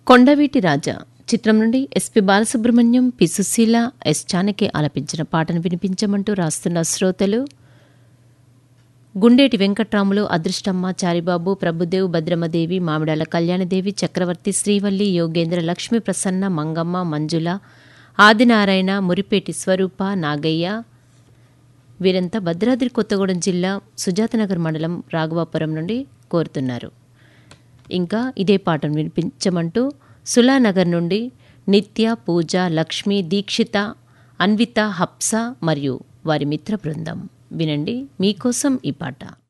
కొండవీటి రాజా చిత్రం నుండి SP Balasubrahmanyam P Susheela S Janaki ఆలపించిన పాటను వినిపించమంటూ రాస్తున్న శ్రోతలు గుండేటి వెంకట్రాములు అదృష్టమ్మ చారిబాబు ప్రభుదేవ్ భద్రమదేవి మామిడాల కళ్యాణదేవి చక్రవర్తి శ్రీవల్లి యోగేంద్ర లక్ష్మీ ప్రసన్న మంగమ్మ మంజుల ఆదినారాయణ మురిపేటి స్వరూప నాగయ్య వీరంతా భద్రాద్రి కొత్తగూడెం జిల్లా సుజాతనగర్ మండలం రాఘవాపురం నుండి కోరుతున్నారు ఇంకా ఇదే పాటను వినిపించమంటూ సులానగర్ నుండి నిత్య పూజ లక్ష్మి దీక్షిత అన్విత హప్స మరియు వారి మిత్ర బృందం వినండి మీకోసం ఈ పాట